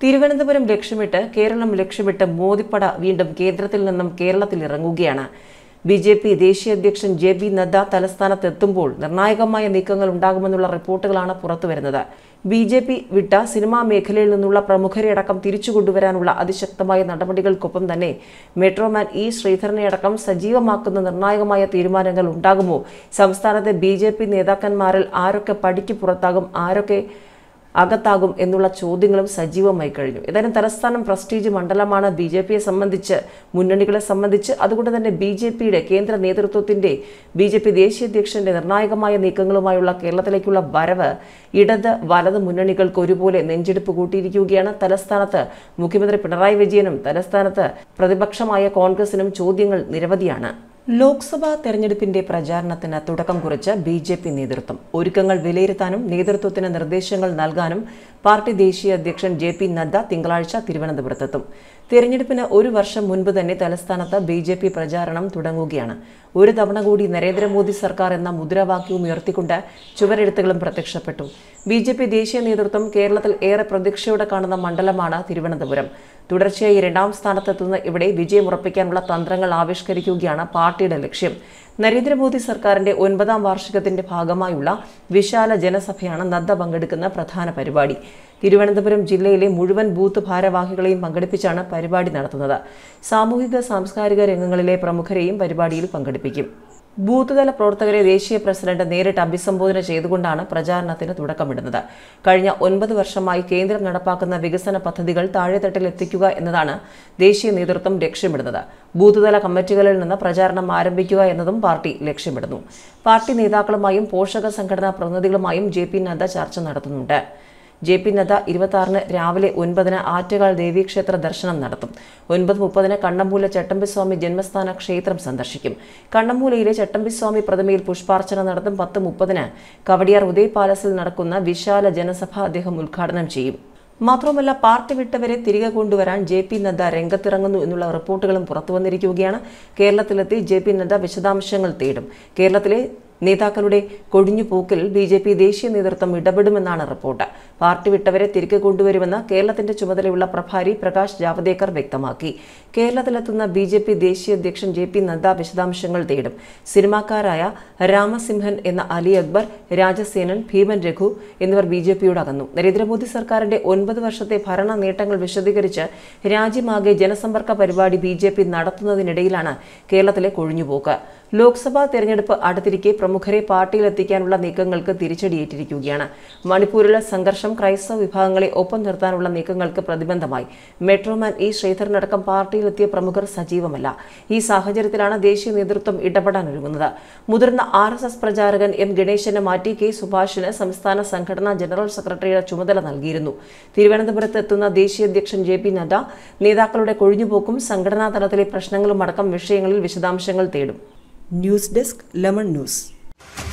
തിരുവനന്തപുരം ലക്ഷ്യമിട്ട് കേരളം ലക്ഷ്യമിട്ട് മോദിപ്പട വീണ്ടും കേന്ദ്രത്തിൽ നിന്നും കേരളത്തിൽ ഇറങ്ങുകയാണ് ബി ജെ പി ദേശീയ അധ്യക്ഷൻ ജെ ബി നദ്ദ തലസ്ഥാനത്തെത്തുമ്പോൾ നിർണായകമായ നീക്കങ്ങൾ ഉണ്ടാകുമെന്നുള്ള റിപ്പോർട്ടുകളാണ് പുറത്തുവരുന്നത് ബി ജെ പി വിട്ട സിനിമാ മേഖലയിൽ നിന്നുള്ള പ്രമുഖരെ അടക്കം തിരിച്ചുകൊണ്ടുവരാനുള്ള അതിശക്തമായ നടപടികൾക്കൊപ്പം തന്നെ മെട്രോമാൻ ഇ ശ്രീധരനെ അടക്കം സജീവമാക്കുന്ന നിർണായകമായ തീരുമാനങ്ങൾ ഉണ്ടാകുമോ സംസ്ഥാനത്തെ ബി നേതാക്കന്മാരിൽ ആരൊക്കെ പടിക്ക് പുറത്താകും ആരൊക്കെ അകത്താകും എന്നുള്ള ചോദ്യങ്ങളും സജീവമായി കഴിഞ്ഞു ഏതായാലും തലസ്ഥാനം പ്രസ്റ്റീജ് മണ്ഡലമാണ് ബി ജെ പിയെ സംബന്ധിച്ച് മുന്നണികളെ സംബന്ധിച്ച് അതുകൊണ്ട് തന്നെ ബി ജെ പിയുടെ കേന്ദ്ര നേതൃത്വത്തിന്റെ ബി ജെ പി ദേശീയ അധ്യക്ഷന്റെ നിർണായകമായ നീക്കങ്ങളുമായുള്ള കേരളത്തിലേക്കുള്ള വരവ് ഇടത് വലത് മുന്നണികൾക്ക് ഒരുപോലെ നെഞ്ചെടുപ്പ് കൂട്ടിയിരിക്കുകയാണ് തലസ്ഥാനത്ത് മുഖ്യമന്ത്രി പിണറായി വിജയനും തലസ്ഥാനത്ത് പ്രതിപക്ഷമായ കോൺഗ്രസിനും ചോദ്യങ്ങൾ നിരവധിയാണ് ലോക്സഭാ തെരഞ്ഞെടുപ്പിന്റെ പ്രചാരണത്തിന് തുടക്കം കുറിച്ച് ബി ജെ പി നേതൃത്വം ഒരുക്കങ്ങൾ വിലയിരുത്താനും നേതൃത്വത്തിന് നിർദ്ദേശങ്ങൾ നൽകാനും പാർട്ടി ദേശീയ അധ്യക്ഷൻ ജെ പി നദ്ദ തിങ്കളാഴ്ച തിരുവനന്തപുരത്തെത്തും തിരഞ്ഞെടുപ്പിന് ഒരു വർഷം മുൻപ് തന്നെ തലസ്ഥാനത്ത് ബി ജെ പി പ്രചാരണം തുടങ്ങുകയാണ് ഒരു തവണ കൂടി നരേന്ദ്രമോദി സർക്കാർ എന്ന മുദ്രാവാക്യവും ഉയർത്തിക്കൊണ്ട് ചുവരെഴുത്തുകളും പ്രത്യക്ഷപ്പെട്ടു ബി ജെ പി ദേശീയ നേതൃത്വം കേരളത്തിൽ ഏറെ പ്രതീക്ഷയോടെ കാണുന്ന മണ്ഡലമാണ് തിരുവനന്തപുരം തുടർച്ചയായി രണ്ടാം സ്ഥാനത്തെത്തുന്ന ഇവിടെ വിജയം ഉറപ്പിക്കാനുള്ള തന്ത്രങ്ങൾ ആവിഷ്കരിക്കുകയാണ് പാർട്ടിയുടെ ലക്ഷ്യം നരേന്ദ്രമോദി സർക്കാരിന്റെ ഒൻപതാം വാർഷികത്തിന്റെ ഭാഗമായുള്ള വിശാല ജനസഭയാണ് നദ്ദ പങ്കെടുക്കുന്ന പ്രധാന പരിപാടി തിരുവനന്തപുരം ജില്ലയിലെ മുഴുവൻ ബൂത്ത് ഭാരവാഹികളെയും പങ്കെടുപ്പിച്ചാണ് പരിപാടി നടത്തുന്നത് സാമൂഹിക സാംസ്കാരിക രംഗങ്ങളിലെ പ്രമുഖരെയും പരിപാടിയിൽ പങ്കെടുപ്പിക്കും ബൂത്ത് തല പ്രവർത്തകരെ ദേശീയ പ്രസിഡന്റ് നേരിട്ട് അഭിസംബോധന ചെയ്തുകൊണ്ടാണ് പ്രചാരണത്തിന് തുടക്കമിടുന്നത് കഴിഞ്ഞ ഒൻപത് വർഷമായി കേന്ദ്രം നടപ്പാക്കുന്ന വികസന പദ്ധതികൾ താഴെത്തട്ടിൽ എത്തിക്കുക എന്നതാണ് ദേശീയ നേതൃത്വം ലക്ഷ്യമിടുന്നത് ബൂത്ത് തല കമ്മിറ്റികളിൽ നിന്ന് പ്രചാരണം ആരംഭിക്കുക എന്നതും പാർട്ടി ലക്ഷ്യമിടുന്നു പാർട്ടി നേതാക്കളുമായും പോഷക സംഘടനാ പ്രതിനിധികളുമായും ജെ പി നദ്ദ ചർച്ച നടത്തുന്നുണ്ട് ജെ പി നദ്ദ ഇരുപത്തി ആറിന് രാവിലെ ഒൻപതിന് ആറ്റുകാൽ ദേവീക്ഷേത്ര ദർശനം നടത്തും ഒൻപത് മുപ്പതിന് കണ്ണമ്മൂല ചട്ടമ്പിസ്വാമി ജന്മസ്ഥാന ക്ഷേത്രം സന്ദർശിക്കും കണ്ണമ്മൂലയിലെ ചട്ടമ്പിസ്വാമി പ്രതിമയിൽ പുഷ്പാർച്ചന നടത്തും പത്ത് മുപ്പതിന് കവടിയാർ ഉദയ് പാലസിൽ നടക്കുന്ന വിശാല ജനസഭ അദ്ദേഹം ഉദ്ഘാടനം ചെയ്യും മാത്രമല്ല പാർട്ടി വിട്ടവരെ തിരികെ കൊണ്ടുവരാൻ ജെ പി നദ്ദ രംഗത്തിറങ്ങുന്നു എന്നുള്ള റിപ്പോർട്ടുകളും പുറത്തുവന്നിരിക്കുകയാണ് കേരളത്തിലെത്തി ജെ പി നദ്ദ വിശദാംശങ്ങൾ തേടും കേരളത്തിലെ നേതാക്കളുടെ കൊടിഞ്ഞുപോക്കിൽ ബി ജെ പി ദേശീയ നേതൃത്വം ഇടപെടുമെന്നാണ് റിപ്പോർട്ട് പാർട്ടി വിട്ടവരെ തിരികെ കൊണ്ടുവരുമെന്ന് കേരളത്തിന്റെ ചുമതലയുള്ള പ്രഭാരി പ്രകാശ് ജാവദേക്കർ വ്യക്തമാക്കി കേരളത്തിലെത്തുന്ന ബി ജെ പി ദേശീയ അധ്യക്ഷൻ ജെ പി നദ്ദ വിശദാംശങ്ങൾ തേടും സിനിമാക്കാരായ രാമസിംഹൻ എന്ന അലി അക്ബർ രാജസേനൻ ഭീമൻ രഘു എന്നിവർ ബി ജെ പിയോട് അകന്നു നരേന്ദ്രമോദി സർക്കാരിന്റെ ഒൻപത് വർഷത്തെ ഭരണ നേട്ടങ്ങൾ വിശദീകരിച്ച് രാജ്യമാകെ ജനസമ്പർക്ക പരിപാടി ബി ജെ പി നടത്തുന്നതിനിടയിലാണ് കേരളത്തിലെ കൊഴിഞ്ഞുപോക്ക് ലോക്സഭാ തെരഞ്ഞെടുപ്പ് അടുത്തിരിക്കെ പ്രമുഖരെ പാർട്ടിയിലെത്തിക്കാനുള്ള നീക്കങ്ങൾക്ക് തിരിച്ചടിയേറ്റിരിക്കുകയാണ് മണിപ്പൂരിലെ സംഘർഷം ക്രൈസ്തവ വിഭാഗങ്ങളെ ഒപ്പം നിർത്താനുള്ള നീക്കങ്ങൾക്ക് പ്രതിബന്ധമായി മെട്രോമാൻ ഇ ശ്രീധരനടക്കം പാർട്ടിയിലെത്തിയ പ്രമുഖർ സജീവമല്ല ഈ സാഹചര്യത്തിലാണ് ദേശീയ നേതൃത്വം ഇടപെടാൻ ഒരുങ്ങുന്നത് മുതിർന്ന ആർ എസ് എസ് പ്രചാരകൻ എം ഗണേശനെ മാറ്റി കെ സുഭാഷിന് സംസ്ഥാന സംഘടനാ ജനറൽ സെക്രട്ടറിയുടെ ചുമതല നൽകിയിരുന്നു തിരുവനന്തപുരത്ത് എത്തുന്ന ദേശീയ അധ്യക്ഷൻ ജെ പി നദ്ദ നേതാക്കളുടെ കൊഴിഞ്ഞുപോക്കും സംഘടനാ തലത്തിലെ പ്രശ്നങ്ങളും അടക്കം വിഷയങ്ങളിൽ വിശദാംശങ്ങൾ തേടും ന്യൂസ് ഡെസ്ക് ലെമൺ ന്യൂസ്